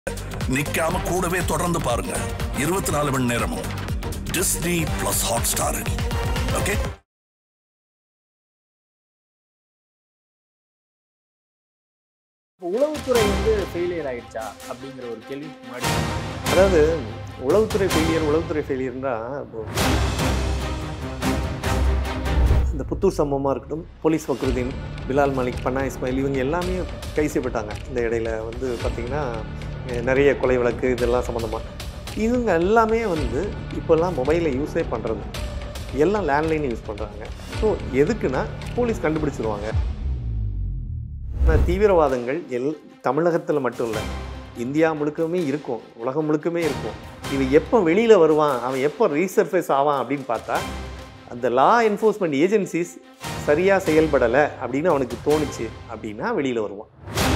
நிக்காம கூடவே தொடர்ந்து பாருங்க இருபத்தி நாலு மணி நேரமும் டிஸ்னி பிளஸ் ஹாட் ஸ்டாரில் ஓகே இப்போ உளவுத்துறை வந்து ஃபெயிலியர் ஆயிடுச்சா அப்படிங்கிற ஒரு கேள்வி முன்னாடி அதாவது உளவுத்துறை ஃபெயிலியர் உளவுத்துறை ஃபெயிலியர்னா இப்போ இந்த புத்தூர் சம்பவமாக இருக்கட்டும் போலீஸ் ஃபக்ருதீன் பிலால் மலிக் பன்னா இஸ்மாயில் இவங்க எல்லாமே கை செய்யப்பட்டாங்க இந்த இடையில வந்து பார்த்திங்கன்னா அஹ், நிறைய கொலை வழக்கு இதெல்லாம் சம்மந்தமாக இவங்க எல்லாமே வந்து இப்போல்லாம் மொபைலை யூஸே பண்ணுறது எல்லாம் லேண்ட்லைன் யூஸ் பண்ணுறாங்க ஸோ எதுக்குன்னா போலீஸ் கண்டுபிடிச்சிருவாங்க ஆனால் தீவிரவாதங்கள் எல் தமிழகத்தில் மட்டும் இல்லை இந்தியா முழுக்கவுமே இருக்கும் உலகம் முழுக்கமே இருக்கும் இவன் எப்போ வெளியில் வருவான் அவன் எப்போ ரீசர்ஃபேஸ் ஆவான் அப்படின்னு பார்த்தா அந்த லா என்ஃபோர்ஸ்மெண்ட் ஏஜென்சிஸ் சரியாக செயல்படலை அப்படின்னு அவனுக்கு தோணுச்சு அப்படின்னா வெளியில் வருவான்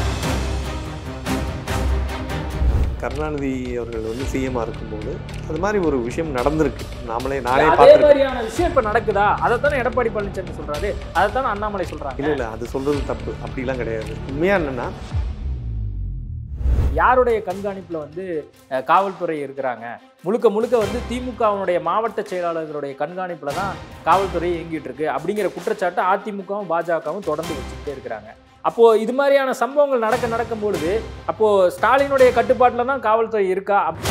கருணாநிதி அவர்கள் வந்து சிஎம்மாக இருக்கும்போது அது மாதிரி ஒரு விஷயம் நடந்திருக்கு நாமளே நானே அதே பார்த்துருக்கேன் மாதிரியான விஷயம் இப்ப நடக்குதா அதைத்தானே எடப்பாடி பழனிசாமி சொல்றாரு அதைத்தானே அண்ணாமலை சொல்றாங்க இல்லை இல்லை அது சொல்கிறது தப்பு அப்படிலாம் கிடையாது உண்மையாக என்னென்னா யாருடைய கண்காணிப்புல வந்து அஹ், காவல்துறை இருக்கிறாங்க முழுக்க முழுக்க வந்து திமுகவினுடைய மாவட்ட செயலாளர்களுடைய கண்காணிப்புல தான் காவல்துறை இயங்கிட்டு இருக்கு அப்படிங்கிற குற்றச்சாட்டு அதிமுகவும் பாஜகவும் தொடர்ந்து வச்சுக்கிட்டே இருக்கிறாங்க அப்போ இது மாதிரியான சம்பவங்கள் நடக்க நடக்கும் பொழுது அப்போ ஸ்டாலினுடைய கட்டுப்பாட்டில் தான் காவல்துறை இருக்கா அப்-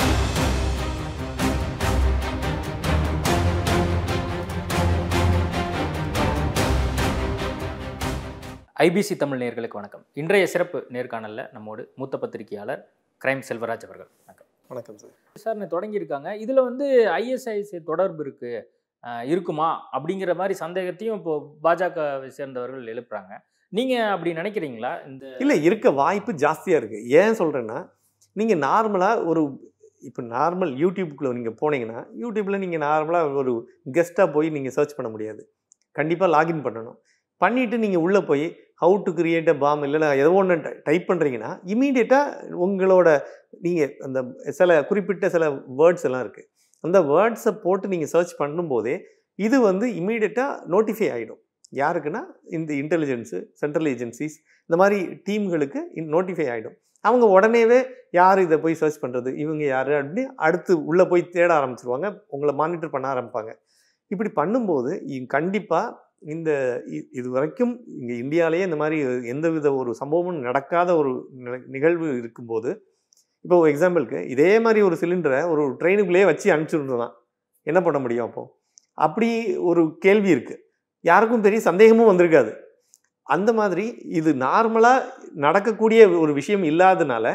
ஐபிசி தமிழ் நேயர்களுக்கு வணக்கம் இன்றைய சிறப்பு நேர்காணல்ல நம்மோடு மூத்த பத்திரிகையாளர் கிரைம் செல்வராஜ் அவர்கள் வணக்கம் வணக்கம் சார் விசாரணை தொடங்கியிருக்காங்க இதுல வந்து ஐஎஸ்ஐசி தொடர்பு இருக்கு அஹ் இருக்குமா அப்படிங்கிற மாதிரி சந்தேகத்தையும் இப்போ பாஜகவை சேர்ந்தவர்கள் எழுப்புறாங்க நீங்க அப்படி நினைக்கிறீங்களா இந்த இல்லை இருக்க வாய்ப்பு ஜாஸ்தியாக இருக்குது ஏன் சொல்கிறேன்னா நீங்கள் நார்மலாக ஒரு இப்போ நார்மல் யூடியூப்குள்ளே நீங்கள் போனீங்கன்னா யூடியூப்பில் நீங்கள் நார்மலாக ஒரு கெஸ்ட்டாக போய் நீங்கள் சர்ச் பண்ண முடியாது கண்டிப்பாக லாகின் பண்ணணும் பண்ணிவிட்டு நீங்கள் உள்ளே போய் how to create a bomb இல்லைன்னா ஏதோ ஒன்று டைப் பண்ணுறீங்கன்னா இமீடியட்டாக உங்களோட நீங்கள் அந்த சில குறிப்பிட்ட சில வேர்ட்ஸ் எல்லாம் இருக்குது அந்த வேர்ட்ஸை போட்டு நீங்கள் சர்ச் பண்ணும்போதே இது வந்து இமீடியட்டாக நோட்டிஃபை ஆகிடும் யாருக்குன்னா இந்த இன்டெலிஜென்ஸு சென்ட்ரல் ஏஜென்சிஸ் இந்த மாதிரி டீம்களுக்கு நோட்டிஃபை ஆகிடும் அவங்க உடனேவே யார் இதை போய் சர்ச் பண்ணுறது இவங்க யார் அப்படின்னு அடுத்து உள்ளே போய் தேட ஆரம்பிச்சிருவாங்க உங்களை மானிட்டர் பண்ண ஆரம்பிப்பாங்க இப்படி பண்ணும்போது கண்டிப்பாக இந்த இ- இது வரைக்கும் இங்கே இந்தியாவிலேயே இந்த மாதிரி எந்தவித ஒரு சம்பவமும் நடக்காத ஒரு நில- நிகழ்வு இருக்கும்போது இப்போ எக்ஸாம்பிளுக்கு இதே மாதிரி ஒரு சிலிண்டரை ஒரு ட்ரெயினுக்குள்ளேயே வச்சு அனுப்பிச்சுருந்தான் என்ன பண்ண முடியும் அப்போ அப்படி ஒரு கேள்வி இருக்குது யாருக்கும் பெரிய சந்தேகமும் வந்திருக்காது அந்த மாதிரி இது நார்மலாக நடக்கக்கூடிய ஒரு விஷயம் இல்லாதனால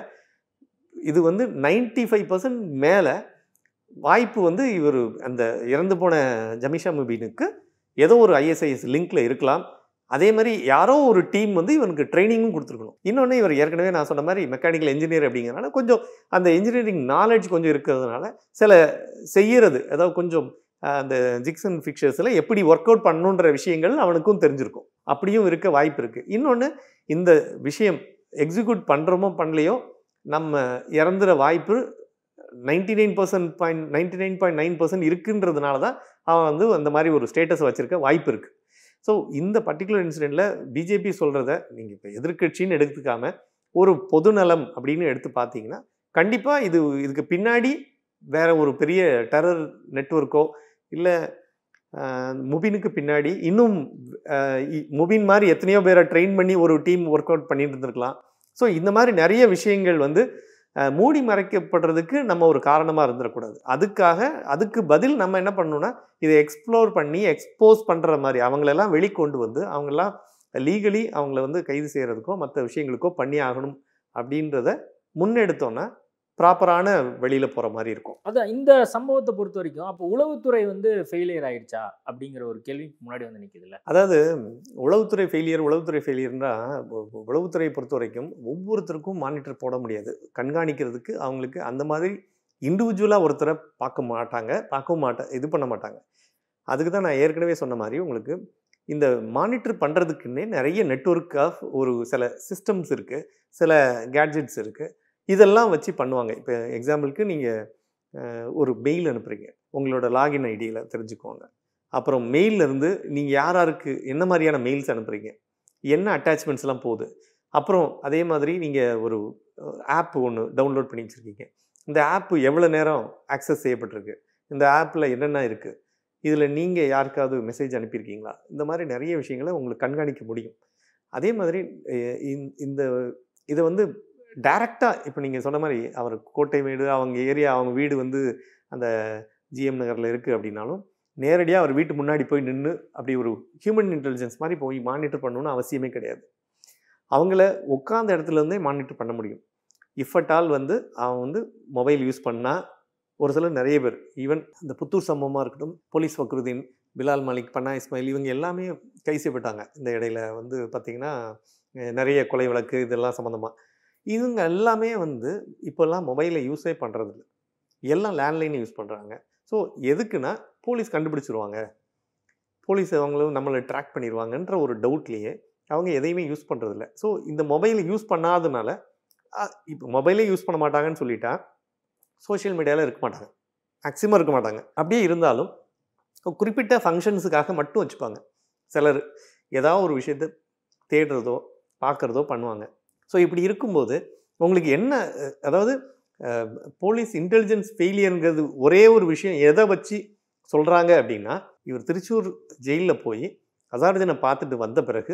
இது வந்து 95% ஃபைவ் பர்சன்ட் மேலே வாய்ப்பு வந்து இவர் அந்த இறந்து போன ஜமிஷா முபீனுக்கு ஏதோ ஒரு ஐஎஸ்ஐஎஸ் லிங்க்ல இருக்கலாம் அதே மாதிரி யாரோ ஒரு டீம் வந்து இவனுக்கு ட்ரைனிங்கும் கொடுத்துருக்கணும் இன்னொன்று இவர் ஏற்கனவே நான் சொன்ன மாதிரி மெக்கானிக்கல் இன்ஜினியர் அப்படிங்கிறனால கொஞ்சம் அந்த இன்ஜினியரிங் நாலேஜ் கொஞ்சம் இருக்கிறதுனால சில செய்யறது அதாவது கொஞ்சம் அஹ், அந்த ஜிக்ஸ் அண்ட் ஃபிக்சர்ஸில் எப்படி ஒர்க் அவுட் பண்ணணுன்ற விஷயங்கள் அவனுக்கும் தெரிஞ்சிருக்கும் அப்படியும் இருக்க வாய்ப்பு இருக்குது இன்னொன்று இந்த விஷயம் எக்ஸிக்யூட் பண்ணுறோமோ பண்ணலையோ நம்ம இறந்துற வாய்ப்பு ninety nine percent point ninety nine point nine percent இருக்குன்றதுனால தான் அவன் வந்து அந்த மாதிரி ஒரு ஸ்டேட்டஸ் வச்சுருக்க வாய்ப்பு இருக்குது ஸோ இந்த பர்டிகுலர் இன்சிடெண்ட்டில் பிஜேபி சொல்கிறத நீங்கள் இப்போ எதிர்க்கட்சின்னு எடுத்துக்காம ஒரு பொதுநலம் அப்படின்னு எடுத்து பார்த்தீங்கன்னா கண்டிப்பாக இது இதுக்கு பின்னாடி வேற ஒரு பெரிய டெரர் நெட்வொர்க்கோ இல்லை முபினுக்கு பின்னாடி இன்னும் அஹ், இ- முபின் மாதிரி எத்தனையோ பேரை ட்ரெயின் பண்ணி ஒரு டீம் ஒர்க் அவுட் பண்ணிட்டு இருந்திருக்கலாம் ஸோ இந்த மாதிரி நிறைய விஷயங்கள் வந்து அஹ், மூடி மறைக்கப்படுறதுக்கு நம்ம ஒரு காரணமாக இருந்துடக்கூடாது அதுக்காக அதுக்கு பதில் நம்ம என்ன பண்ணணும்னா இதை எக்ஸ்ப்ளோர் பண்ணி எக்ஸ்போஸ் பண்ணுற மாதிரி அவங்களெல்லாம் வெளிக்கொண்டு வந்து அவங்கெல்லாம் லீகலி அவங்கள வந்து கைது செய்கிறதுக்கோ மற்ற விஷயங்களுக்கோ பண்ணி ஆகணும் அப்படின்றத முன்னெடுத்தோன்னா ப்ராப்பரான வெளியில் போகிற மாதிரி இருக்கும் அதான் இந்த சம்பவத்தை பொறுத்த வரைக்கும் அப்போ உளவுத்துறை வந்து ஃபெயிலியர் ஆயிடுச்சா அப்படிங்கிற ஒரு கேள்வி முன்னாடி வந்து நிக்குதுல்ல அதாவது உளவுத்துறை ஃபெயிலியர் உளவுத்துறை ஃபெயிலியர்னா உளவுத்துறையை பொறுத்த வரைக்கும் ஒவ்வொருத்தருக்கும் மானிட்டர் போட முடியாது கண்காணிக்கிறதுக்கு அவங்களுக்கு அந்த மாதிரி இண்டிவிஜுவலாக ஒருத்தரை பார்க்க மாட்டாங்க பார்க்கவும் மாட்டா இது பண்ண மாட்டாங்க அதுக்கு தான் நான் ஏற்கனவே சொன்ன மாதிரி உங்களுக்கு இந்த மானிட்டர் பண்ணுறதுக்குன்னே நிறைய நெட்வொர்க் ஆஃப் ஒரு சில சிஸ்டம்ஸ் இருக்குது சில கேட்ஜெட்ஸ் இருக்குது இதெல்லாம் வச்சு பண்ணுவாங்க இப்போ எக்ஸாம்பிளுக்கு நீங்கள் ஒரு மெயில் அனுப்புகிறீங்க உங்களோட லாகின் ஐடியில் தெரிஞ்சுக்குவாங்க அப்புறம் மெயில்ல இருந்து நீங்கள் யார் யாருக்கு என்ன மாதிரியான மெயில்ஸ் அனுப்புகிறீங்க என்ன அட்டாச்மெண்ட்ஸ்லாம் போகுது அப்புறம் அதே மாதிரி நீங்கள் ஒரு ஆப் ஒன்று டவுன்லோட் பண்ணி வச்சுருக்கீங்க இந்த ஆப் எவ்வளோ நேரம் ஆக்சஸ் செய்யப்பட்டிருக்கு இந்த ஆப்பில் என்னென்ன இருக்குது இதில் நீங்கள் யாருக்காவது மெசேஜ் அனுப்பியிருக்கீங்களா இந்த மாதிரி நிறைய விஷயங்களை உங்களுக்கு கண்காணிக்க முடியும் அதே மாதிரி அஹ் இந்த- இந்த இதை வந்து டைரெக்டாக இப்போ நீங்கள் சொன்ன மாதிரி அவர் கோட்டை வீடு அவங்க ஏரியா அவங்க வீடு வந்து அந்த ஜிஎம் நகரில் இருக்குது அப்படின்னாலும் நேரடியாக அவர் வீட்டு முன்னாடி போய் நின்று அப்படி ஒரு ஹியூமன் இன்டெலிஜென்ஸ் மாதிரி போய் மானிட்டர் பண்ணணும்னு அவசியமே கிடையாது அவங்கள உட்காந்த இடத்துல இருந்தே மானிட்டர் பண்ண முடியும் இஃப் அட் ஆல் வந்து அவன் வந்து மொபைல் யூஸ் பண்ணால் ஒரு சிலர் நிறைய பேர் ஈவன் இந்த புத்தூர் சம்பவமாக இருக்கட்டும் போலீஸ் ஃபக்ருதீன் பிலால் மலிக் பன்னா இஸ்மாயில் இவங்க எல்லாமே கை செய்யப்பட்டாங்க இந்த இடையில வந்து பார்த்திங்கன்னா அஹ் நிறைய கொலை வழக்கு இதெல்லாம் சம்மந்தமாக இவங்க எல்லாமே வந்து இப்போல்லாம் மொபைலை யூஸே பண்ணுறதில்ல எல்லாம் லேண்ட்லைனை யூஸ் பண்ணுறாங்க ஸோ எதுக்குன்னா போலீஸ் கண்டுபிடிச்சிருவாங்க போலீஸ் அவங்களும் நம்மளை ட்ராக் பண்ணிடுவாங்கன்ற ஒரு டவுட்லேயே அவங்க எதையுமே யூஸ் பண்ணுறதில்ல ஸோ இந்த மொபைலை யூஸ் பண்ணாதனால இப்போ மொபைலே யூஸ் பண்ண மாட்டாங்கன்னு சொல்லிட்டா சோஷியல் மீடியாவில் இருக்க மாட்டாங்க மேக்ஸிமம் இருக்க மாட்டாங்க அப்படியே இருந்தாலும் ஒரு குறிப்பிட்ட ஃபங்க்ஷன்ஸுக்காக மட்டும் வச்சுப்பாங்க சிலர் ஏதாவது ஒரு விஷயத்தை தேடுறதோ பார்க்குறதோ பண்ணுவாங்க ஸோ இப்படி இருக்கும்போது உங்களுக்கு என்ன அஹ், அதாவது போலீஸ் இன்டெலிஜென்ஸ் ஃபெயிலியருங்கிறது ஒரே ஒரு விஷயம் எதை வச்சு சொல்கிறாங்க அப்படின்னா இவர் திருச்சூர் ஜெயிலில் போய் அசாருதீனை பார்த்துட்டு வந்த பிறகு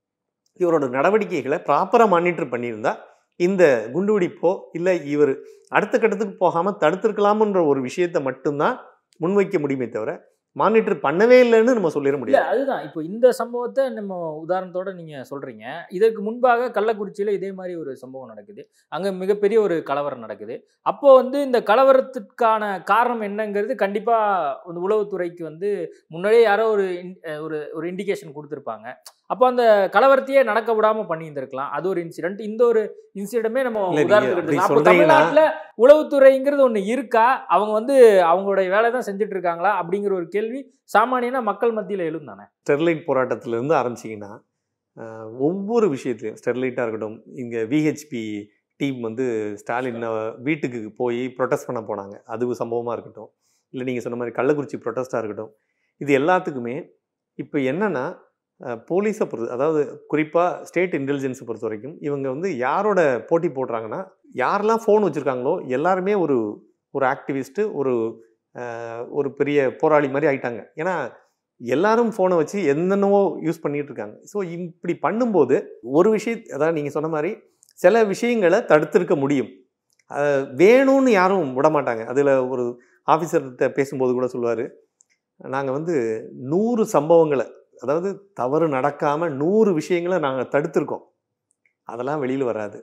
இவரோட நடவடிக்கைகளை ப்ராப்பராக மானிட்டர் பண்ணியிருந்தா இந்த குண்டுவெடிப்போ இல்லை இவர் அடுத்த கட்டத்துக்கு போகாமல் தடுத்திருக்கலாம்ன்ற ஒரு விஷயத்தை மட்டும்தான் முன்வைக்க முடியுமே தவிர மானிட்டர் பண்ணவே இல்லைன்னு நம்ம சொல்லிட இல்ல முடியாது அதுதான் இப்போ இந்த சம்பவத்தை நம்ம உதாரணத்தோட நீங்க சொல்றீங்க இதற்கு முன்பாக கள்ளக்குறிச்சியில இதே மாதிரி ஒரு சம்பவம் நடக்குது அங்க மிகப்பெரிய ஒரு கலவரம் நடக்குது அப்போ வந்து இந்த கலவரத்துக்கான காரணம் என்னங்கிறது கண்டிப்பா வந்து உளவுத்துறைக்கு வந்து முன்னாடியே யாரோ ஒரு in- அஹ் ஒரு ஒரு இண்டிகேஷன் கொடுத்துருப்பாங்க அப்போ அந்த கலவரத்தையே நடக்க விடாம பண்ணியிருந்திருக்கலாம் அது ஒரு இன்சிடென்ட் இந்த ஒரு இன்சிடென்ட்டுமே நம்ம இல்ல, நீங்க உதாரணத்துக்கு அப்படி எடுத்துக்கலாம். அப்போ சொல்றீங்கன்னா- தமிழ்நாட்டுல உளவுத்துறைங்கிறது ஒண்ணு இருக்கா அவங்க வந்து அவங்களுடைய வேலை தான் செஞ்சுட்டு இருக்காங்களா அப்படிங்கிற ஒரு கேள்வி சாமானியனா மக்கள் மத்தியில எழும் தானே ஸ்டெர்லைட் போராட்டத்திலேருந்து ஆரம்பிச்சிங்கன்னா அஹ், ஒவ்வொரு விஷயத்துலையும் ஸ்டெர்லைட்டாக இருக்கட்டும் இங்கே விஹெச்பி டீம் வந்து ஸ்டாலின் அஹ், வீட்டுக்கு போய் ப்ரொட்டஸ்ட் பண்ண போனாங்க அது சம்பவமாக இருக்கட்டும் இல்லை நீங்கள் சொன்ன மாதிரி கள்ளக்குறிச்சி ப்ரொட்டஸ்ட்டாக இருக்கட்டும் இது எல்லாத்துக்குமே இப்போ என்னென்னா போலீஸை பொறுத்து அதாவது குறிப்பாக ஸ்டேட் இன்டெலிஜென்ஸை பொறுத்த வரைக்கும் இவங்க வந்து யாரோட போட்டி போடுறாங்கன்னா யாரெல்லாம் ஃபோன் வச்சுருக்காங்களோ எல்லாருமே ஒரு ஒரு ஆக்டிவிஸ்ட்டு ஒரு அஹ், ஒரு பெரிய போராளி மாதிரி ஆயிட்டாங்க ஏன்னா எல்லாரும் ஃபோனை வச்சு என்னென்னவோ யூஸ் பண்ணிட்டு இருக்காங்க ஸோ இப்படி பண்ணும்போது ஒரு விஷயம் அதாவது நீங்கள் சொன்ன மாதிரி சில விஷயங்களை தடுத்திருக்க முடியும் அஹ் வேணும்னு யாரும் விட மாட்டாங்க அதில் ஒரு ஆஃபீஸர்கிட்ட பேசும்போது கூட சொல்லுவார் நாங்கள் வந்து நூறு சம்பவங்களை அதாவது தவறு நடக்காமல் நூறு விஷயங்களை நாங்கள் தடுத்திருக்கோம் அதெல்லாம் வெளியில் வராது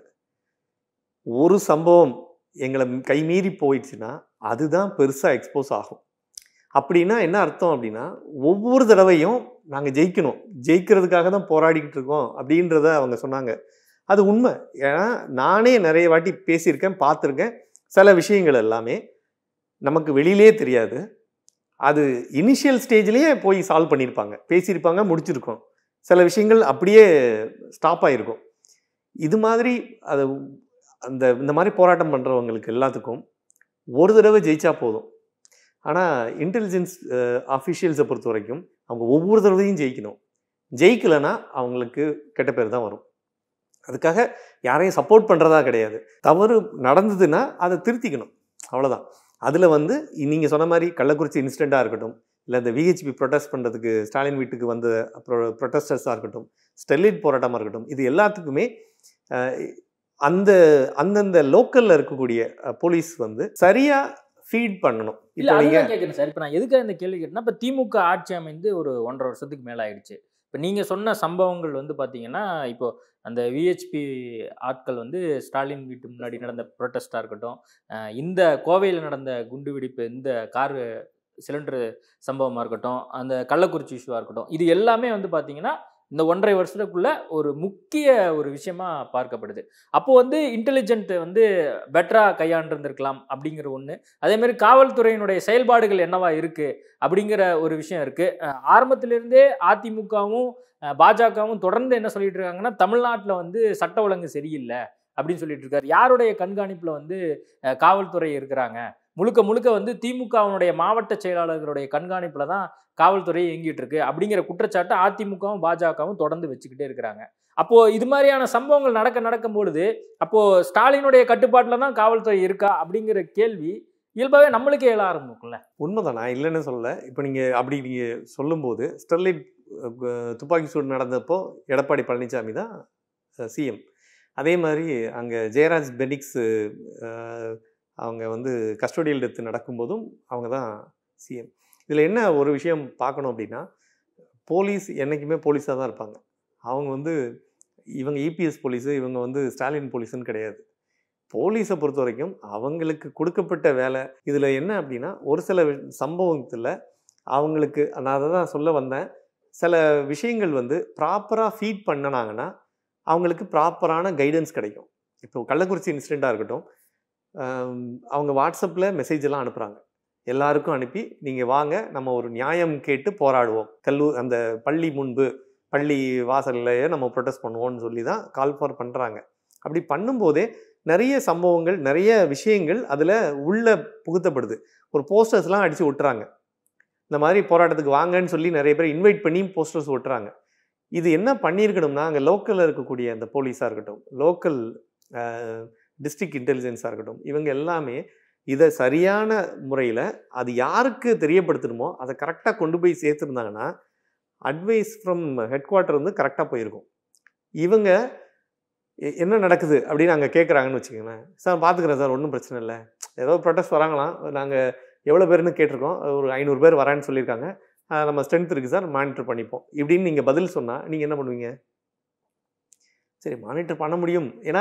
ஒரு சம்பவம் எங்களை கைமீறி போயிடுச்சுன்னா அதுதான் பெருசாக எக்ஸ்போஸ் ஆகும் அப்படின்னா என்ன அர்த்தம் அப்படின்னா ஒவ்வொரு தடவையும் நாங்கள் ஜெயிக்கணும் ஜெயிக்கிறதுக்காக தான் போராடிக்கிட்டு இருக்கோம் அப்படின்றத அவங்க சொன்னாங்க அது உண்மை ஏன்னா நானே நிறைய வாட்டி பேசியிருக்கேன் பார்த்துருக்கேன் சில விஷயங்கள் எல்லாமே நமக்கு வெளியிலே தெரியாது அது இனிஷியல் ஸ்டேஜ்லேயே போய் சால்வ் பண்ணியிருப்பாங்க பேசியிருப்பாங்க முடிச்சிருக்கோம் சில விஷயங்கள் அப்படியே ஸ்டாப் ஆகிருக்கும் இது மாதிரி அது அந்த இந்த மாதிரி போராட்டம் பண்ணுறவங்களுக்கு எல்லாத்துக்கும் ஒரு தடவை ஜெயிச்சா போதும் ஆனால் இன்டெலிஜென்ஸ் ஆஃபீஷியல்ஸை பொறுத்த வரைக்கும் அவங்க ஒவ்வொரு தடவையும் ஜெயிக்கணும் ஜெயிக்கலைன்னா அவங்களுக்கு கெட்ட பேர் தான் வரும் அதுக்காக யாரையும் சப்போர்ட் பண்ணுறதா கிடையாது தவறு நடந்ததுன்னா அதை திருத்திக்கணும் அவ்வளோதான் அதில் வந்து நீங்கள் சொன்ன மாதிரி கள்ளக்குறிச்சி இன்சிடெண்ட்டாக இருக்கட்டும் இல்லை இந்த விஹெச்பி ப்ரொட்டஸ்ட் பண்ணுறதுக்கு ஸ்டாலின் வீட்டுக்கு வந்த அப்புறம் ப்ரொட்டஸ்டர்ஸாக இருக்கட்டும் ஸ்டெர்லைட் போராட்டமாக இருக்கட்டும் இது எல்லாத்துக்குமே அஹ், அந்த அந்தந்த லோக்கலில் இருக்கக்கூடிய போலீஸ் வந்து சரியாக ஃபீட் பண்ணணும் இல்ல இப்போ நீங்கள் அதுதான் கேட்குறேன் சார் இப்போ நான் எதுக்காக இந்த கேள்வி கேட்டேன்னா இப்போ திமுக ஆட்சி அமைந்து ஒரு ஒன்றரை வருஷத்துக்கு மேல ஆயிடுச்சு இப்போ நீங்க சொன்ன சம்பவங்கள் வந்து பாத்தீங்கன்னா இப்போ அந்த விஹெச்பி ஆட்கள் வந்து ஸ்டாலின் வீட்டு முன்னாடி நடந்த ப்ரொட்டஸ்டாக இருக்கட்டும் அஹ் இந்த கோவையில் நடந்த குண்டு வெடிப்பு இந்த கார் சிலிண்டர் சம்பவமாக இருக்கட்டும் அந்த கள்ளக்குறிச்சி இஷ்யூவாக இருக்கட்டும் இது எல்லாமே வந்து பார்த்தீங்கன்னா இந்த ஒன்றரை வருஷத்துக்குள்ள ஒரு முக்கிய ஒரு விஷயமா பார்க்கப்படுது அப்போ வந்து இன்டெலிஜென்ட் வந்து பெட்டராக கையாண்டிருந்திருக்கலாம் அப்படிங்கிற ஒன்று அதே மாதிரி காவல்துறையினுடைய செயல்பாடுகள் என்னவா இருக்கு அப்படிங்கிற ஒரு விஷயம் இருக்கு அஹ் ஆரம்பத்திலிருந்தே அதிமுகவும் அஹ் பாஜகவும் தொடர்ந்து என்ன சொல்லிட்டு இருக்காங்கன்னா தமிழ்நாட்டில் வந்து சட்ட ஒழுங்கு சரியில்லை அப்படின்னு சொல்லிட்டு இருக்காரு யாருடைய கண்காணிப்புல வந்து அஹ் காவல்துறை இருக்கிறாங்க முழுக்க முழுக்க வந்து திமுகவினுடைய மாவட்ட செயலாளர்களுடைய கண்காணிப்புல தான் காவல்துறை இயங்கிட்டு இருக்கு அப்படிங்கிற குற்றச்சாட்டு அதிமுகவும் பாஜகவும் தொடர்ந்து வச்சுக்கிட்டே இருக்கிறாங்க அப்போ இது மாதிரியான சம்பவங்கள் நடக்க நடக்கும் பொழுது அப்போ ஸ்டாலினுடைய கட்டுப்பாட்டில் தான் காவல்துறை இருக்கா அப்படிங்கிற கேள்வி இயல்பாகவே நம்மளுக்கே எழ ஆரம்பிக்கும்ல உண்மைதான் நான் இல்லைன்னு சொல்லல இப்போ நீங்கள் அப்படி நீங்கள் சொல்லும்போது ஸ்டெர்லைட் அஹ், துப்பாக்கி சூடு நடந்தப்போ எடப்பாடி பழனிசாமி தான் சிஎம் அதே மாதிரி அங்கே ஜெயராஜ் பெனிக்ஸ் அஹ், அவங்க வந்து கஸ்டோடியல் டெத்து நடக்கும்போதும் அவங்க தான் சிஎம் இதில் என்ன ஒரு விஷயம் பார்க்கணும் அப்படின்னா போலீஸ் என்றைக்குமே போலீஸாக தான் இருப்பாங்க அவங்க வந்து இவங்க இபிஎஸ் போலீஸு இவங்க வந்து ஸ்டாலின் போலீஸுன்னு கிடையாது போலீஸை பொறுத்த வரைக்கும் அவங்களுக்கு கொடுக்கப்பட்ட வேலை இதில் என்ன அப்படின்னா ஒரு சில சம்பவத்தில் அவங்களுக்கு நான் அதை தான் சொல்ல வந்தேன் சில விஷயங்கள் வந்து ப்ராப்பராக ஃபீட் பண்ணினாங்கன்னா அவங்களுக்கு ப்ராப்பரான கைடன்ஸ் கிடைக்கும் இப்போ கள்ளக்குறிச்சி இன்சிடெண்ட்டாக இருக்கட்டும் ஆம், அவங்க வாட்ஸ்அப்பில் மெசேஜ் எல்லாம் அனுப்புகிறாங்க எல்லாருக்கும் அனுப்பி நீங்கள் வாங்க நம்ம ஒரு நியாயம் கேட்டு போராடுவோம் கல்லூர் அந்த பள்ளி முன்பு பள்ளி வாசல்லையே நம்ம ப்ரொட்டஸ்ட் பண்ணுவோம்னு சொல்லி தான் கால் ஃபார் பண்ணுறாங்க அப்படி பண்ணும்போதே நிறைய சம்பவங்கள் நிறைய விஷயங்கள் அதில் உள்ள புகுத்தப்படுது ஒரு போஸ்டர்ஸ்லாம் அடித்து ஒட்டுறாங்க இந்த மாதிரி போராட்டத்துக்கு வாங்கன்னு சொல்லி நிறைய பேர் இன்வைட் பண்ணி போஸ்டர்ஸ் ஒட்டுறாங்க இது என்ன பண்ணியிருக்கணும்னா அங்கே லோக்கலில் இருக்கக்கூடிய அந்த போலீஸாக இருக்கட்டும் லோக்கல் டிஸ்ட்ரிக்ட் இன்டெலிஜென்ஸாக இருக்கட்டும் இவங்க எல்லாமே இதை சரியான முறையில் அது யாருக்கு தெரியப்படுத்தணுமோ அதை கரெக்டாக கொண்டு போய் சேர்த்துருந்தாங்கன்னா அட்வைஸ் ஃப்ரம் ஹெட் குவார்ட்டர் வந்து கரெக்டாக போயிருக்கும் இவங்க எ- என்ன நடக்குது அப்படின்னு அங்கே கேட்குறாங்கன்னு வச்சுக்கோங்களேன் சார் பார்த்துக்குறேன் சார் ஒன்றும் பிரச்சனை இல்லை ஏதோ ப்ரொட்டஸ்ட் வராங்களாம் நாங்கள் எவ்வளோ பேர்னு கேட்டிருக்கோம் ஒரு ஐநூறு பேர் வரான்னு சொல்லியிருக்காங்க ஆஹ் நம்ம ஸ்ட்ரென்த் இருக்குது சார் மானிட்டர் பண்ணிப்போம் இப்படின்னு நீங்கள் பதில் சொன்னால் நீங்கள் என்ன பண்ணுவீங்க சரி மானிட்டர் பண்ண முடியும் ஏன்னா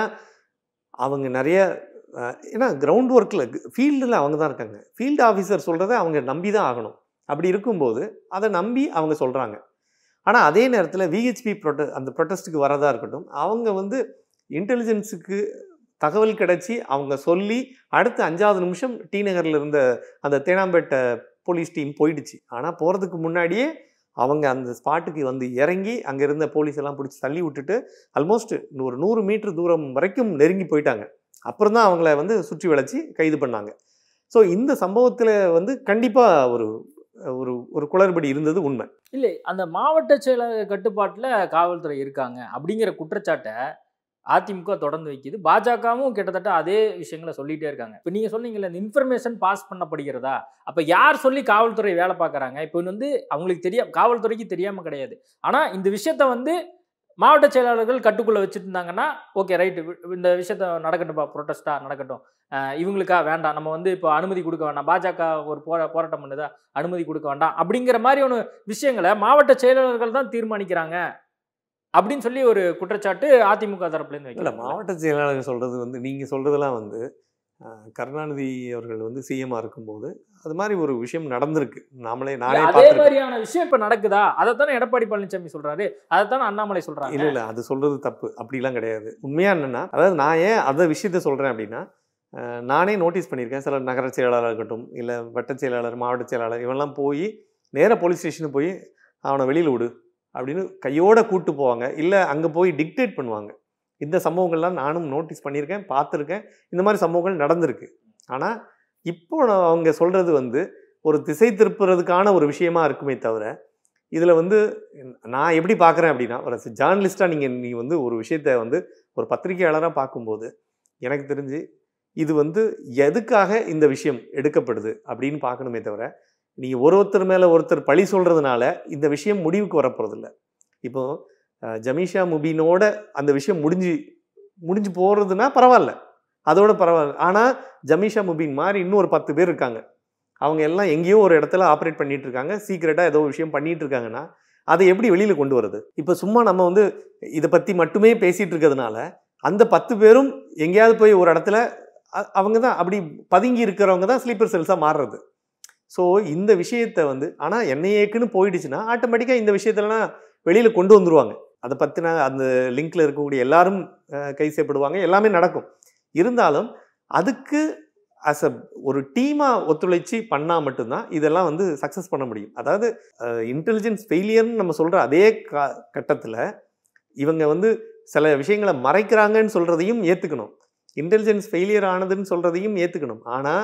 அவங்க நிறைய ஆஹ் ஏன்னா கிரவுண்ட் ஒர்க்கில் ஃபீல்டில் அவங்க தான் இருக்காங்க ஃபீல்டு ஆஃபீஸர் சொல்கிறத அவங்க நம்பி தான் ஆகணும் அப்படி இருக்கும்போது அதை நம்பி அவங்க சொல்கிறாங்க ஆனால் அதே நேரத்தில் விஹெச்பி ப்ரொட்ட அந்த ப்ரொட்டஸ்ட்டுக்கு வரதா இருக்கட்டும் அவங்க வந்து இன்டெலிஜென்ஸுக்கு தகவல் கிடைச்சி அவங்க சொல்லி அடுத்த அஞ்சாவது நிமிஷம் டி நகரில் இருந்த அந்த தேனாம்பேட்டை போலீஸ் டீம் போயிடுச்சு ஆனால் போகிறதுக்கு முன்னாடியே அவங்க அந்த ஸ்பாட்டுக்கு வந்து இறங்கி அங்கே இருந்த போலீஸ் எல்லாம் பிடிச்சி தள்ளி விட்டுட்டு ஆல்மோஸ்ட் ஒரு நூறு மீட்டர் தூரம் வரைக்கும் நெருங்கி போயிட்டாங்க அப்புறம் தான் அவங்கள வந்து சுற்றி வளைச்சி கைது பண்ணாங்க ஸோ இந்த சம்பவத்தில் வந்து கண்டிப்பாக ஒரு ஒரு ஒரு குளறுபடி இருந்தது உண்மை இல்லை அந்த மாவட்ட செயலக கட்டுப்பாட்டில் காவல்துறை இருக்காங்க அப்படிங்கிற குற்றச்சாட்டை அதிமுக தொடர்ந்து வைக்குது பாஜகவும் கிட்டத்தட்ட அதே விஷயங்களை சொல்லிட்டே இருக்காங்க இப்போ நீங்கள் சொன்னீங்கல்ல இந்த இன்ஃபர்மேஷன் பாஸ் பண்ணப்படுகிறதா அப்போ யார் சொல்லி காவல்துறை வேலை பார்க்குறாங்க இப்போ வந்து அவங்களுக்கு தெரியா காவல்துறைக்கு தெரியாமல் கிடையாது ஆனால் இந்த விஷயத்த வந்து மாவட்ட செயலாளர்கள் கட்டுக்குள்ளே வச்சுட்டு இருந்தாங்கன்னா ஓகே ரைட்டு இந்த விஷயத்த நடக்கட்டும்பா ப்ரொட்டஸ்ட்டாக நடக்கட்டும் அஹ் இவங்களுக்கா வேண்டாம் நம்ம வந்து இப்போ அனுமதி கொடுக்க வேண்டாம் பாஜக ஒரு போரா போராட்டம் பண்ணுதா அனுமதி கொடுக்க வேண்டாம் அப்படிங்கிற மாதிரி ஒன்று விஷயங்களை மாவட்ட செயலாளர்கள் தான் தீர்மானிக்கிறாங்க அப்படின்னு சொல்லி ஒரு குற்றச்சாட்டு அதிமுக தரப்புலேருந்து இல்லை வைக்கல மாவட்ட செயலாளர் சொல்கிறது வந்து நீங்கள் சொல்கிறதெல்லாம் வந்து அஹ், கருணாநிதி அவர்கள் வந்து சிஎம்மாக இருக்கும்போது அது மாதிரி ஒரு விஷயம் நடந்திருக்கு நாமளே நானே அதே பார்த்துருக்கேன் மாதிரியான விஷயம் இப்ப நடக்குதா அதைத்தானே எடப்பாடி பழனிசாமி சொல்றாரு அதைத்தானே அண்ணாமலை சொல்றாங்க இல்லை இல்லை அது சொல்கிறது தப்பு அப்படிலாம் கிடையாது உண்மையாக என்னென்னா அதாவது நான் ஏன் அந்த விஷயத்த சொல்கிறேன் அப்படின்னா அஹ், நானே நோட்டீஸ் பண்ணியிருக்கேன் சில நகர செயலாளர் இருக்கட்டும் இல்லை வட்ட செயலாளர் மாவட்ட செயலாளர் இவெல்லாம் போய் நேராக போலீஸ் ஸ்டேஷனுக்கு போய் அவனை வெளியில் விடு அப்படின்னு கையோட கூட்டு போவாங்க இல்லை அங்கே போய் டிக்டேட் பண்ணுவாங்க இந்த சம்பவங்கள்லாம் நானும் நோட்டீஸ் பண்ணியிருக்கேன் பார்த்துருக்கேன் இந்த மாதிரி சம்பவங்கள் நடந்திருக்கு ஆனால் இப்போ நான் அவங்க சொல்கிறது வந்து ஒரு திசை திருப்புறதுக்கான ஒரு விஷயமா இருக்குமே தவிர இதில் வந்து நான் எப்படி பார்க்குறேன் அப்படின்னா ஒரு ஜேர்னலிஸ்ட்டாக நீங்கள் நீ வந்து ஒரு விஷயத்த வந்து ஒரு பத்திரிகையாளராக பார்க்கும்போது எனக்கு தெரிஞ்சு இது வந்து எதுக்காக இந்த விஷயம் எடுக்கப்படுது அப்படின்னு பார்க்கணுமே தவிர நீங்கள் ஒரு ஒருத்தர் மேலே ஒருத்தர் பழி சொல்கிறதுனால இந்த விஷயம் முடிவுக்கு வரப்போகிறதில்ல இப்போ அஹ், ஜமீஷா முபீனோட அந்த விஷயம் முடிஞ்சு முடிஞ்சு போகிறதுனா பரவாயில்ல அதோட பரவாயில்ல ஆனால் ஜமீஷா முபீன் மாதிரி இன்னும் ஒரு பத்து பேர் இருக்காங்க அவங்க எல்லாம் எங்கேயோ ஒரு இடத்துல ஆப்ரேட் பண்ணிட்டு இருக்காங்க சீக்கிரட்டாக ஏதோ ஒரு விஷயம் பண்ணிட்டு இருக்காங்கன்னா அதை எப்படி வெளியில் கொண்டு வருது இப்போ சும்மா நம்ம வந்து இதை பற்றி மட்டுமே பேசிகிட்டு இருக்கிறதுனால அந்த பத்து பேரும் எங்கேயாவது போய் ஒரு இடத்துல அ- அவங்க தான் அப்படி பதுங்கி இருக்கிறவங்க தான் ஸ்லீப்பர் செல்ஸாக மாறுறது ஸோ இந்த விஷயத்தை வந்து ஆனால் என்ஐஏக்குன்னு போயிடுச்சுன்னா ஆட்டோமேட்டிக்காக இந்த விஷயத்தெல்லாம் வெளியில் கொண்டு வந்துருவாங்க அதை பற்றின அந்த லிங்க்ல இருக்கக்கூடிய எல்லாரும் அஹ், கை செய்யப்படுவாங்க எல்லாமே நடக்கும் இருந்தாலும் அதுக்கு அஸ் அ ஒரு டீமாக ஒத்துழைச்சி பண்ணால் மட்டும்தான் இதெல்லாம் வந்து சக்ஸஸ் பண்ண முடியும் அதாவது இன்டெலிஜென்ஸ் ஃபெயிலியர்னு நம்ம சொல்கிற அதே கா கட்டத்தில் இவங்க வந்து சில விஷயங்களை மறைக்கிறாங்கன்னு சொல்கிறதையும் ஏற்றுக்கணும் இன்டெலிஜென்ஸ் ஃபெயிலியர் ஆனதுன்னு சொல்கிறதையும் ஏற்றுக்கணும் ஆனால்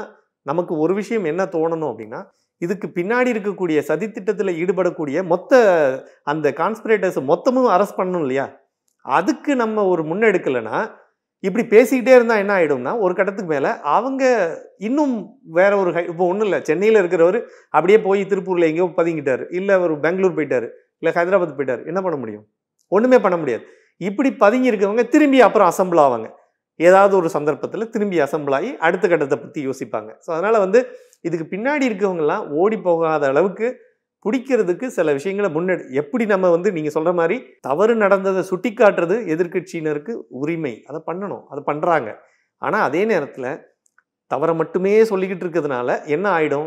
நமக்கு ஒரு விஷயம் என்ன தோணணும் அப்படின்னா இதுக்கு பின்னாடி இருக்கக்கூடிய சதித்திட்டத்தில் ஈடுபடக்கூடிய மொத்த அந்த கான்ஸ்பிரேட்டர்ஸ் மொத்தமும் அரெஸ்ட் பண்ணணும் இல்லையா அதுக்கு நம்ம ஒரு முன்னெடுக்கலைன்னா இப்படி பேசிக்கிட்டே இருந்தால் என்ன ஆகிடும்னா ஒரு கட்டத்துக்கு மேலே அவங்க இன்னும் வேற ஒரு ஹை இப்போ ஒன்றும் இல்லை சென்னையில் இருக்கிறவர் அப்படியே போய் திருப்பூரில் எங்கேயோ பதுங்கிட்டார் இல்லை அவர் பெங்களூர் போயிட்டார் இல்லை ஹைதராபாத் போயிட்டார் என்ன பண்ண முடியும் ஒன்றுமே பண்ண முடியாது இப்படி பதுங்கி இருக்கவங்க திரும்பி அப்புறம் அசம்பிள் ஆவாங்க ஏதாவது ஒரு சந்தர்ப்பத்தில் திரும்பி அசம்பிள் ஆகி அடுத்த கட்டத்தை பற்றி யோசிப்பாங்க ஸோ அதனால் வந்து இதுக்கு பின்னாடி இருக்கவங்கலாம் ஓடி போகாத அளவுக்கு பிடிக்கிறதுக்கு சில விஷயங்களை முன்னெடு எப்படி நம்ம வந்து நீங்கள் சொல்கிற மாதிரி தவறு நடந்ததை சுட்டி காட்டுறது எதிர்க்கட்சியினருக்கு உரிமை அதை பண்ணணும் அதை பண்ணுறாங்க ஆனால் அதே நேரத்தில் தவறை மட்டுமே சொல்லிக்கிட்டு இருக்கிறதுனால என்ன ஆகிடும்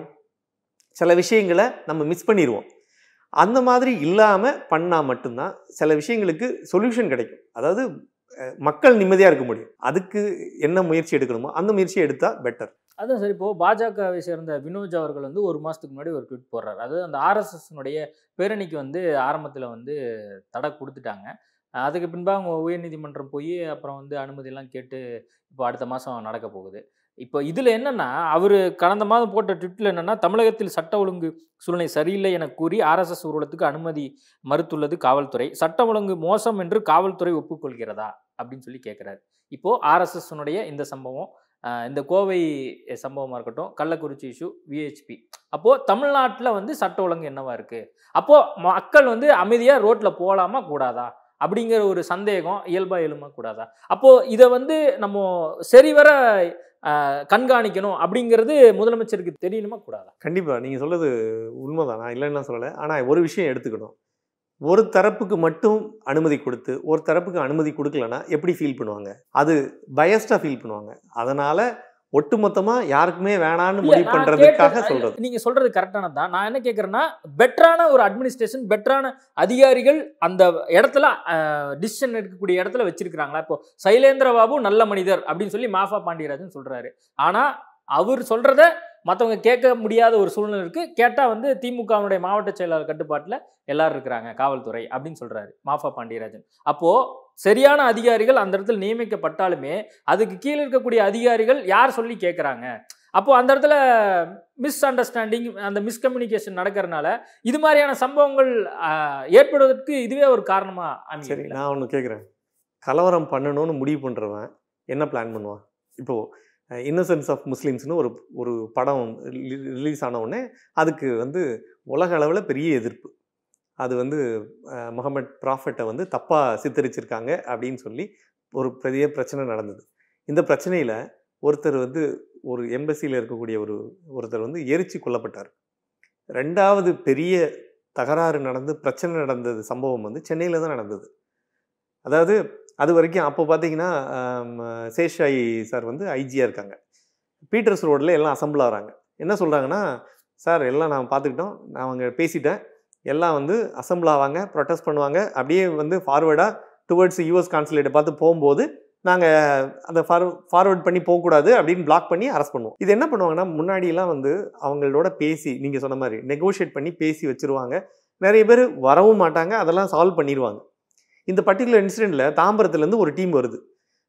சில விஷயங்களை நம்ம மிஸ் பண்ணிடுவோம் அந்த மாதிரி இல்லாமல் பண்ணால் மட்டும்தான் சில விஷயங்களுக்கு சொல்யூஷன் கிடைக்கும் அதாவது அஹ், மக்கள் நிம்மதியாக இருக்க முடியும் அதுக்கு என்ன முயற்சி எடுக்கணுமோ அந்த முயற்சியை எடுத்தால் பெட்டர் அதான் சரி இப்போ பாஜகவை சேர்ந்த வினோஜ் அவர்கள் வந்து ஒரு மாதத்துக்கு முன்னாடி ஒரு ட்வீட் போடுறாரு அது அந்த ஆர்எஸ்எஸ்னுடைய பேரணிக்கு வந்து ஆரம்பத்தில் வந்து தடை கொடுத்துட்டாங்க அஹ் அதுக்கு பின்பாக அவங்க உயர்நீதிமன்றம் போய் அப்புறம் வந்து அனுமதியெல்லாம் கேட்டு இப்போ அடுத்த மாதம் நடக்க போகுது இப்போ இதில் என்னன்னா அவர் கடந்த மாதம் போட்ட ட்விட்டில் என்னன்னா தமிழகத்தில் சட்ட ஒழுங்கு சூழ்நிலை சரியில்லை என கூறி ஆர்எஸ்எஸ் ஊர்வலத்துக்கு அனுமதி மறுத்துள்ளது காவல்துறை சட்ட ஒழுங்கு மோசம் என்று காவல்துறை ஒப்புக்கொள்கிறதா அப்படின்னு சொல்லி கேட்குறாரு இப்போ ஆர்எஸ்எஸ்னுடைய இந்த சம்பவம் அஹ் இந்த கோவை சம்பவமாக இருக்கட்டும் கள்ளக்குறிச்சி இஷ்யூ விஹெச்பி அப்போது தமிழ்நாட்டில் வந்து சட்ட ஒழுங்கு என்னவா இருக்குது அப்போது மக்கள் வந்து அமைதியாக ரோட்டில் போகலாமா கூடாதா அப்படிங்கிற ஒரு சந்தேகம் இயல்பாக எழுமா கூடாதா அப்போது இதை வந்து நம்ம சரிவர அஹ், கண்காணிக்கணும் அப்படிங்கிறது முதலமைச்சருக்கு தெரியணுமா கூடாதா கண்டிப்பாக நீங்கள் சொல்றது உண்மைதான் நான் இல்லைன்னு சொல்லலை ஆனால் ஒரு விஷயம் எடுத்துக்கணும் ஒரு தரப்புக்கு மட்டும் அனுமதி கொடுத்து ஒரு தரப்புக்கு அனுமதி கொடுக்கலன்னா எப்படி ஃபீல் பண்ணுவாங்க அது பயஸ்டாக ஃபீல் பண்ணுவாங்க அதனால ஒட்டுமொத்தமாக யாருக்குமே வேணான்னு இல்ல, முடிவு நான் பண்ணுறதுக்காக கேட்டது- சொல்கிறது நீங்க சொல்றது கரெக்டானது தான் நான் என்ன கேட்கறேன்னா பெட்டரான ஒரு அட்மினிஸ்ட்ரேஷன் பெட்டரான அதிகாரிகள் அந்த இடத்துல டிசிஷன் எடுக்கக்கூடிய இடத்துல வச்சிருக்கிறாங்களா இப்போ சைலேந்திர பாபு நல்ல மனிதர் அப்படின்னு சொல்லி மாஃபா பாண்டியராஜன் சொல்றாரு ஆனா அவர் சொல்றத மற்றவங்க கேட்க முடியாத ஒரு சூழ்நிலை இருக்கு கேட்டா வந்து திமுகவுடைய மாவட்ட செயலாளர் கட்டுப்பாட்டில் எல்லாரும் இருக்கிறாங்க காவல்துறை அப்படின்னு சொல்றாரு மாஃபா பாண்டியராஜன் அப்போ சரியான அதிகாரிகள் அந்த இடத்துல நியமிக்கப்பட்டாலுமே அதுக்கு கீழே இருக்கக்கூடிய அதிகாரிகள் யார் சொல்லி கேட்குறாங்க அப்போ அந்த இடத்துல மிஸ் அண்டர்ஸ்டாண்டிங் அந்த மிஸ்கம்யூனிகேஷன் நடக்கிறதுனால இது மாதிரியான சம்பவங்கள் ஆஹ், ஏற்படுவதற்கு இதுவே ஒரு காரணமா சரி அமையும் நான் ஒன்று கேட்குறேன் கலவரம் பண்ணணும்னு முடிவு பண்ணுறவன் என்ன பிளான் பண்ணுவான் இப்போது இன்னசென்ஸ் ஆஃப் முஸ்லீம்ஸ்னு ஒரு ஒரு படம் ரிலீஸ் ஆன உடனே அதுக்கு வந்து உலக அளவில் பெரிய எதிர்ப்பு அது வந்து அஹ், முகமது ப்ராஃபட்டை வந்து தப்பாக சித்தரிச்சிருக்காங்க அப்படின்னு சொல்லி ஒரு பெரிய பிரச்சனை நடந்தது இந்த பிரச்சனையில் ஒருத்தர் வந்து ஒரு எம்பசியில் இருக்கக்கூடிய ஒரு ஒருத்தர் வந்து எரிச்சு கொல்லப்பட்டார் ரெண்டாவது பெரிய தகராறு நடந்து பிரச்சனை நடந்தது சம்பவம் வந்து சென்னையில் தான் நடந்தது அதாவது அது வரைக்கும் அப்போ பார்த்தீங்கன்னா ஆம், சேஷாயி சார் வந்து ஐஜியாக இருக்காங்க பீட்டர்ஸ் ரோடில் எல்லாம் அசம்பிள் ஆகிறாங்க என்ன சொல்கிறாங்கன்னா சார் எல்லாம் நான் பார்த்துக்கிட்டோம் நான் அவங்க பேசிட்டேன் எல்லாம் வந்து அசம்பிள் ஆவாங்க ப்ரொட்டஸ்ட் பண்ணுவாங்க அப்படியே வந்து ஃபார்வேர்டாக டுவர்ட்ஸ் யூஎஸ் கான்சுலேட்டை பார்த்து போகும்போது நாங்கள் அதை ஃபார் ஃபார்வர்ட் பண்ணி போகக்கூடாது அப்படின்னு பிளாக் பண்ணி அரெஸ்ட் பண்ணுவோம் இது என்ன பண்ணுவாங்கன்னா முன்னாடியெல்லாம் வந்து அவங்களோட பேசி நீங்கள் சொன்ன மாதிரி நெகோஷியேட் பண்ணி பேசி வச்சுருவாங்க நிறைய பேர் வரவும் மாட்டாங்க அதெல்லாம் சால்வ் பண்ணிடுவாங்க இந்த பர்டிகுலர் இன்சிடெண்ட்டில் தாம்பரத்துலேருந்து ஒரு டீம் வருது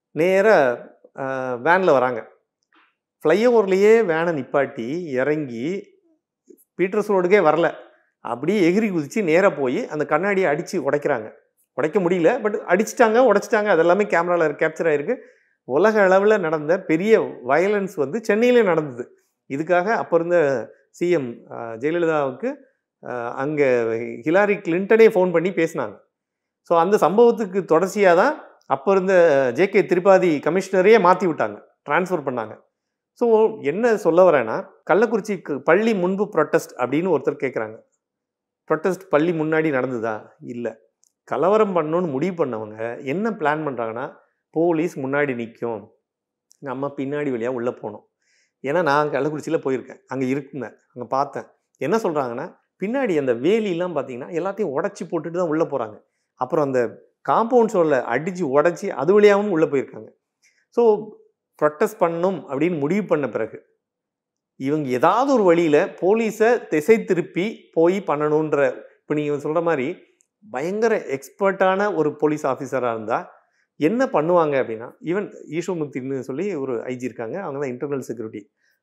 நேராக வேனில் வராங்க ஃப்ளைஓவர்லேயே வேனை நிப்பாட்டி இறங்கி பீட்டர்ஸ் ரோடுக்கே வரல அப்படியே எகிரி குதித்து நேராக போய் அந்த கண்ணாடியை அடித்து உடைக்கிறாங்க உடைக்க முடியல பட் அடிச்சிட்டாங்க உடைச்சிட்டாங்க அதெல்லாமே கேமராவில் கேப்சர் ஆகிருக்கு உலக அளவில் நடந்த பெரிய வயலன்ஸ் வந்து சென்னையிலே நடந்தது இதுக்காக அப்போ இருந்த சிஎம் ஜெயலலிதாவுக்கு அங்கே ஹிலாரி கிளின்டனே ஃபோன் பண்ணி பேசினாங்க ஸோ அந்த சம்பவத்துக்கு தொடர்ச்சியாக தான் அப்போ இருந்த ஜேகே திரிபாதி கமிஷனரையே மாற்றி விட்டாங்க ட்ரான்ஸ்ஃபர் பண்ணாங்க ஸோ என்ன சொல்ல வரேன்னா கள்ளக்குறிச்சிக்கு பள்ளி முன்பு ப்ரொட்டஸ்ட் அப்படின்னு ஒருத்தர் கேட்குறாங்க ப்ரொட்டஸ்ட் பள்ளி முன்னாடி நடந்ததா இல்லை கலவரம் பண்ணணும்னு முடிவு பண்ணவங்க என்ன பிளான் பண்ணுறாங்கன்னா போலீஸ் முன்னாடி நிற்கும் நம்ம பின்னாடி வழியாக உள்ளே போகணும் ஏன்னா நான் கள்ளக்குறிச்சியில் போயிருக்கேன் அங்கே இருக்குங்க அங்கே பார்த்தேன் என்ன சொல்கிறாங்கன்னா பின்னாடி அந்த வேலியெல்லாம் பார்த்தீங்கன்னா எல்லாத்தையும் உடச்சி போட்டுட்டு தான் உள்ளே போகிறாங்க அப்புறம் அந்த காம்பவுண்ட் சோரில் அடித்து உடச்சி அது வழியாகவும் உள்ளே போயிருக்காங்க ஸோ ப்ரொட்டஸ்ட் பண்ணணும் அப்படின்னு முடிவு பண்ண பிறகு இவங்க ஏதாவது ஒரு வழியில் போலீஸை திசை திருப்பி போய் பண்ணணுன்ற இப்போ நீங்கள் சொல்கிற மாதிரி பயங்கர எக்ஸ்பர்ட்டான ஒரு போலீஸ் ஆஃபீஸராக இருந்தால் என்ன பண்ணுவாங்க அப்படின்னா ஈவன் ஈஸ்வமுத்தின்னு சொல்லி ஒரு ஐஜி இருக்காங்க அவங்க தான் இன்டர்னல் செக்யூரிட்டி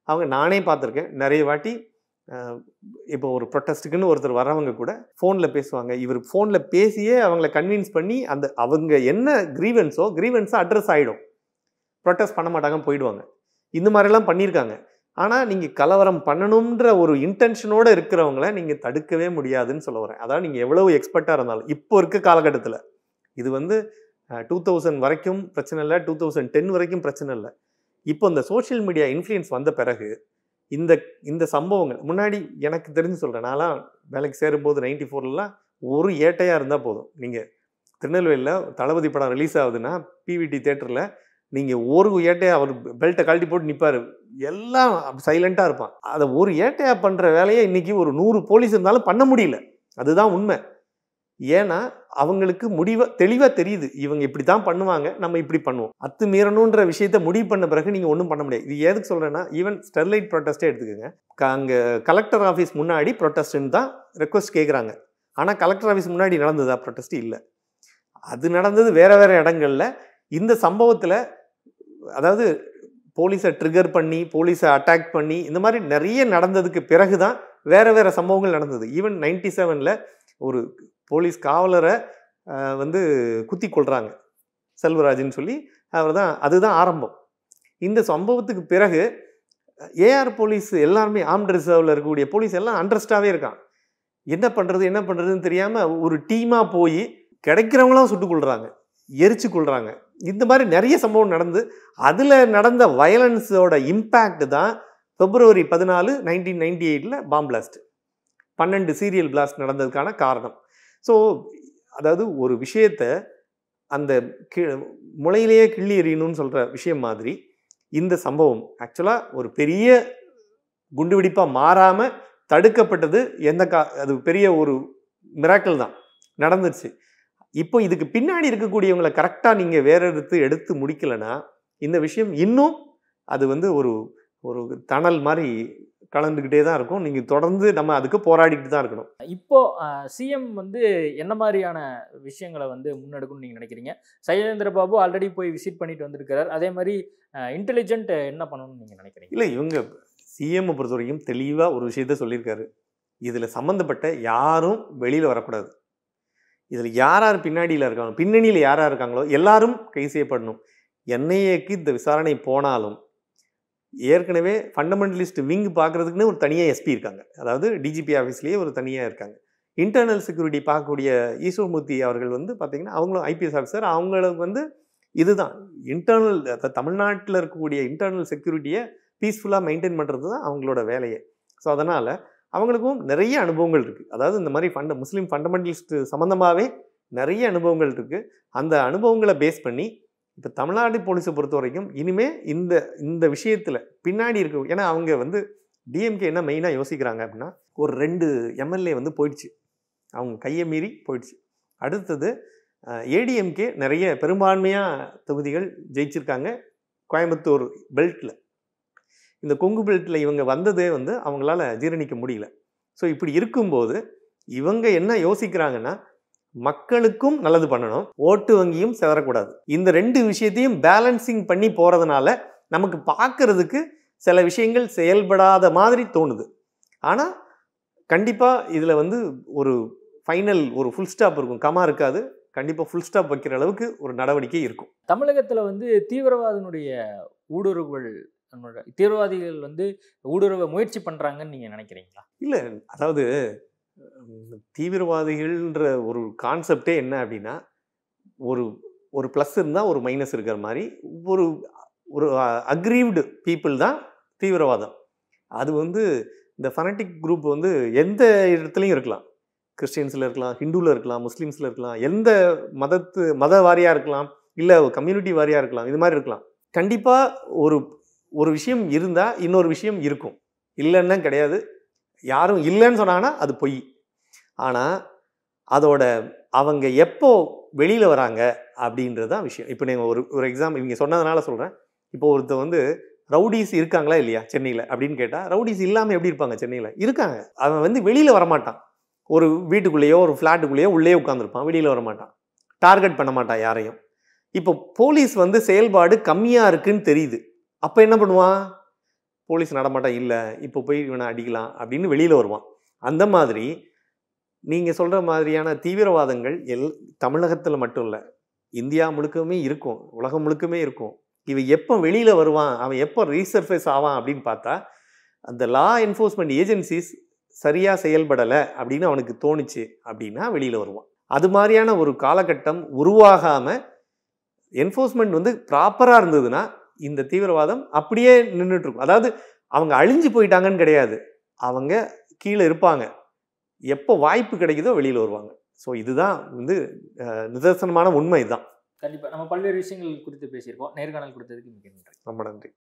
அவங்க நானே பார்த்துருக்கேன் நிறைய வாட்டி அஹ், இப்போ ஒரு ப்ரொட்டஸ்ட்டுக்குன்னு ஒருத்தர் வரவங்க கூட ஃபோனில் பேசுவாங்க இவர் ஃபோனில் பேசியே அவங்கள கன்வின்ஸ் பண்ணி அந்த அவங்க என்ன க்ரீவன்ஸோ க்ரீவன்ஸோ அட்ரஸ் ஆகிடும் ப்ரொட்டஸ்ட் பண்ண மாட்டாங்க போயிடுவாங்க இந்த மாதிரிலாம் பண்ணியிருக்காங்க ஆனால் நீங்கள் கலவரம் பண்ணணுன்ற ஒரு இன்டென்ஷனோடு இருக்கிறவங்கள நீங்கள் தடுக்கவே முடியாதுன்னு சொல்ல வரேன் அதாவது நீங்கள் எவ்வளவு எக்ஸ்பர்ட்டாக இருந்தாலும் இப்போ இருக்க காலகட்டத்தில் இது வந்து டூ தௌசண்ட் வரைக்கும் பிரச்சனை இல்லை டூ தௌசண்ட் டென் வரைக்கும் பிரச்சனை இல்லை இப்போ இந்த சோஷியல் மீடியா இன்ஃப்ளூயன்ஸ் வந்த பிறகு இந்த இந்த சம்பவங்கள் முன்னாடி எனக்கு தெரிஞ்சு சொல்கிறேன் நான்லாம் வேலைக்கு சேரும்போது நைன்டி ஃபோர்லலாம் ஒரு ஏட்டையாக இருந்தால் போதும் நீங்கள் திருநெல்வேலியில் தளபதி படம் ரிலீஸ் ஆகுதுன்னா பிவிடி தேட்டரில் நீங்கள் ஒரு ஏட்டையாக அவர் பெல்ட்டை கழட்டி போட்டு நிற்பார் எல்லாம் சைலண்ட்டாக இருப்பான் அதை ஒரு ஏட்டையாக பண்ணுற வேலையை இன்றைக்கி ஒரு நூறு போலீஸ் இருந்தாலும் பண்ண முடியல அதுதான் உண்மை ஏன்னா அவங்களுக்கு முடிவாக தெளிவாக தெரியுது இவங்க இப்படி தான் பண்ணுவாங்க நம்ம இப்படி பண்ணுவோம் அத்துமீறணுன்ற விஷயத்த முடிவு பண்ண பிறகு நீங்கள் ஒன்றும் பண்ண முடியாது இது எதுக்கு சொல்கிறேன்னா ஈவன் ஸ்டெர்லைட் ப்ரொட்டஸ்ட்டே எடுத்துக்கோங்க அங்கே கலெக்டர் ஆஃபீஸ் முன்னாடி ப்ரொட்டஸ்ட்னு தான் ரெக்வஸ்ட் கேட்குறாங்க ஆனால் கலெக்டர் ஆஃபீஸ் முன்னாடி நடந்ததா ப்ரொட்டஸ்ட் இல்லை அது நடந்தது வேற வேற இடங்கள்ல இந்த சம்பவத்தில் அதாவது போலீஸை ட்ரிகர் பண்ணி போலீஸை அட்டாக் பண்ணி இந்த மாதிரி நிறைய நடந்ததுக்கு பிறகு தான் வேற வேற சம்பவங்கள் நடந்தது ஈவன் நைன்டி செவனில் ஒரு போலீஸ் காவலரை அஹ், வந்து குத்தி கொள்றாங்க செல்வராஜ்னு சொல்லி அவர் தான் அதுதான் ஆரம்பம் இந்த சம்பவத்துக்கு பிறகு ஏஆர் போலீஸ் எல்லாருமே ஆர்ம்ட் ரிசர்வில் இருக்கக்கூடிய போலீஸ் எல்லாம் அண்டர்ஸ்டாவே இருக்கான் என்ன பண்ணுறது என்ன பண்ணுறதுன்னு தெரியாமல் ஒரு டீமாக போய் கிடைக்கிறவங்களாம் சுட்டுக் கொள்றாங்க எரிச்சு கொள்றாங்க இந்த மாதிரி நிறைய சம்பவம் நடந்து அதில் நடந்த வயலன்ஸோட இம்பேக்ட் தான் பிப்ரவரி பதினாலு நைன்டீன் நைன்டி எயிட்டில் பாம் பிளாஸ்ட் பன்னெண்டு சீரியல் பிளாஸ்ட் நடந்ததுக்கான காரணம் ஸோ அதாவது ஒரு விஷயத்தை அந்த கி முளையிலேயே கிள்ளி எறியணும்னு சொல்கிற விஷயம் மாதிரி இந்த சம்பவம் ஆக்சுவலாக ஒரு பெரிய குண்டுவெடிப்பாக மாறாமல் தடுக்கப்பட்டது எந்த கா அது பெரிய ஒரு மிராக்கிள் தான் நடந்துருச்சு இப்போ இதுக்கு பின்னாடி இருக்கக்கூடியவங்களை கரெக்டாக நீங்கள் வேற எடுத்து எடுத்து முடிக்கலைன்னா இந்த விஷயம் இன்னும் அது வந்து ஒரு ஒரு தணல் மாதிரி கலந்துக்கிட்டே தான் இருக்கும் நீங்கள் தொடர்ந்து நம்ம அதுக்கு போராடிக்கிட்டு தான் இருக்கணும் இப்போ சிஎம் வந்து என்ன மாதிரியான விஷயங்களை வந்து முன்னெடுக்கணும்னு நீங்க நினைக்கிறீங்க சைலேந்திர பாபு ஆல்ரெடி போய் விசிட் பண்ணிட்டு வந்திருக்கிறார் அதே மாதிரி இன்டெலிஜென்ட் என்ன பண்ணணும்னு நீங்க நினைக்கிறீங்க இல்லை இவங்க சிஎம்மை பொறுத்த வரைக்கும் தெளிவாக ஒரு விஷயத்த சொல்லியிருக்காரு இதில் சம்மந்தப்பட்ட யாரும் வெளியில் வரக்கூடாது இதில் யார் யார் பின்னாடியில் இருக்காங்க பின்னணியில் யார் யார் இருக்காங்களோ எல்லாரும் கைது செய்யப்படணும் என்ஐஏக்கு இந்த விசாரணை போனாலும் ஏற்கனவே ஃபண்டமெண்டலிஸ்ட் விங் பார்க்குறதுக்குன்னு ஒரு தனியாக எஸ்பி இருக்காங்க அதாவது டிஜிபி ஆஃபீஸ்லேயே ஒரு தனியாக இருக்காங்க இன்டர்னல் செக்யூரிட்டி பார்க்கக்கூடிய ஈஸ்வரமூர்த்தி அவர்கள் வந்து பார்த்திங்கன்னா அவங்களும் ஐபிஎஸ் ஆஃபீஸர் அவங்களுக்கு வந்து இதுதான் இன்டர்னல் தமிழ்நாட்டில் இருக்கக்கூடிய இன்டர்னல் செக்யூரிட்டியை பீஸ்ஃபுல்லாக மெயின்டைன் பண்ணுறது தான் அவங்களோட வேலையே ஸோ அதனால் அவங்களுக்கும் நிறைய அனுபவங்கள் இருக்குது அதாவது இந்த மாதிரி ஃபண்ட முஸ்லீம் ஃபண்டமெண்டலிஸ்ட் சம்மந்தமாகவே நிறைய அனுபவங்கள் இருக்குது அந்த அனுபவங்களை பேஸ் பண்ணி இப்போ தமிழ்நாடு போலீஸை பொறுத்த வரைக்கும் இனிமே இந்த இந்த விஷயத்தில் பின்னாடி இருக்க ஏன்னா அவங்க வந்து டிஎம்கே என்ன மெயினாக யோசிக்கிறாங்க அப்படின்னா ஒரு ரெண்டு எம்எல்ஏ வந்து போயிடுச்சு அவங்க கையை மீறி போயிடுச்சு அடுத்தது ஏடிஎம்கே நிறைய பெரும்பான்மையாக தொகுதிகள் ஜெயிச்சிருக்காங்க கோயம்புத்தூர் பெல்ட்டில் இந்த கொங்கு பெல்ட்டில் இவங்க வந்ததே வந்து அவங்களால ஜீரணிக்க முடியல ஸோ இப்படி இருக்கும்போது இவங்க என்ன யோசிக்கிறாங்கன்னா மக்களுக்கும் நல்லது பண்ணணும் ஓட்டு வங்கியும் செதறக்கூடாது இந்த ரெண்டு விஷயத்தையும் பேலன்சிங் பண்ணி போகிறதுனால நமக்கு பார்க்கறதுக்கு சில விஷயங்கள் செயல்படாத மாதிரி தோணுது ஆனால் கண்டிப்பாக இதில் வந்து ஒரு ஃபைனல் ஒரு ஃபுல் ஸ்டாப் இருக்கும் கமா இருக்காது கண்டிப்பாக ஃபுல் ஸ்டாப் வைக்கிற அளவுக்கு ஒரு நடவடிக்கை இருக்கும் தமிழகத்துல வந்து தீவிரவாதத்தினுடைய ஊடுருவல் நம்மளோட தீவிரவாதிகள் வந்து ஊடுருவ முயற்சி பண்றாங்கன்னு நீங்க நினைக்கிறீங்களா இல்லை அதாவது உம், தீவிரவாதிகள்ன்ற ஒரு கான்செப்டே என்ன அப்படின்னா ஒரு ஒரு ப்ளஸ் இருந்தால் ஒரு மைனஸ் இருக்கிற மாதிரி ஒரு ஒரு அக்ரீவ்டு பீப்புள் தான் தீவிரவாதம் அது வந்து இந்த ஃபனட்டிக் குரூப் வந்து எந்த இடத்துலையும் இருக்கலாம் கிறிஸ்டியன்ஸில் இருக்கலாம் ஹிந்துவில் இருக்கலாம் முஸ்லீம்ஸில் இருக்கலாம் எந்த மதத்து மத வாரியாக இருக்கலாம் இல்லை கம்யூனிட்டி வாரியாக இருக்கலாம் இது மாதிரி இருக்கலாம் கண்டிப்பாக ஒரு ஒரு விஷயம் இருந்தால் இன்னொரு விஷயம் இருக்கும் இல்லைன்னா கிடையாது யாரும் இல்லைன்னு சொன்னாங்கன்னா அது பொய் ஆனால் அதோட அவங்க எப்போ வெளியில் வராங்க அப்படின்றது தான் விஷயம் இப்போ நீங்கள் ஒரு ஒரு எக்ஸாம் இவங்க சொன்னதுனால சொல்கிறேன் இப்போ ஒருத்தர் வந்து ரவுடிஸ் இருக்காங்களா இல்லையா சென்னையில் அப்படின்னு கேட்டால் ரவுடிஸ் இல்லாமல் எப்படி இருப்பாங்க சென்னையில் இருக்காங்க அவன் வந்து வெளியில் வரமாட்டான் ஒரு வீட்டுக்குள்ளேயோ ஒரு ஃப்ளாட்டுக்குள்ளேயோ உள்ளே உட்காந்துருப்பான் வெளியில் வரமாட்டான் டார்கெட் பண்ண மாட்டான் யாரையும் இப்போ போலீஸ் வந்து செயல்பாடு கம்மியாக இருக்குன்னு தெரியுது அப்போ என்ன பண்ணுவான் போலீஸ் நடமாட்டம் இல்லை இப்போ போய் இவனை அடிக்கலாம் அப்படின்னு வெளியில் வருவான் அந்த மாதிரி நீங்கள் சொல்கிற மாதிரியான தீவிரவாதங்கள் எல் தமிழகத்தில் மட்டும் இல்லை இந்தியா முழுக்கவுமே இருக்கும் உலகம் முழுக்கமே இருக்கும் இவன் எப்போ வெளியில் வருவான் அவன் எப்போ ரீசர்ஃபேஸ் ஆவான் அப்படின்னு பார்த்தா அந்த லா என்ஃபோர்ஸ்மெண்ட் ஏஜென்சிஸ் சரியாக செயல்படலை அப்படின்னு அவனுக்கு தோணுச்சு அப்படின்னா வெளியில் வருவான் அது மாதிரியான ஒரு காலகட்டம் உருவாகாமல் என்ஃபோர்ஸ்மெண்ட் வந்து ப்ராப்பராக இருந்ததுன்னா இந்த தீவிரவாதம் அப்படியே நின்றுட்டு இருக்கும் அதாவது அவங்க அழிஞ்சு போயிட்டாங்கன்னு கிடையாது அவங்க கீழே இருப்பாங்க எப்போ வாய்ப்பு கிடைக்குதோ வெளியில் வருவாங்க ஸோ இதுதான் வந்து அஹ், நிதர்சனமான உண்மை இதுதான் கண்டிப்பா நம்ம பல்வேறு விஷயங்கள் குறித்து பேசியிருக்கோம் நேர்காணல் கொடுத்ததுக்கு மிக நன்றி ரொம்ப நன்றி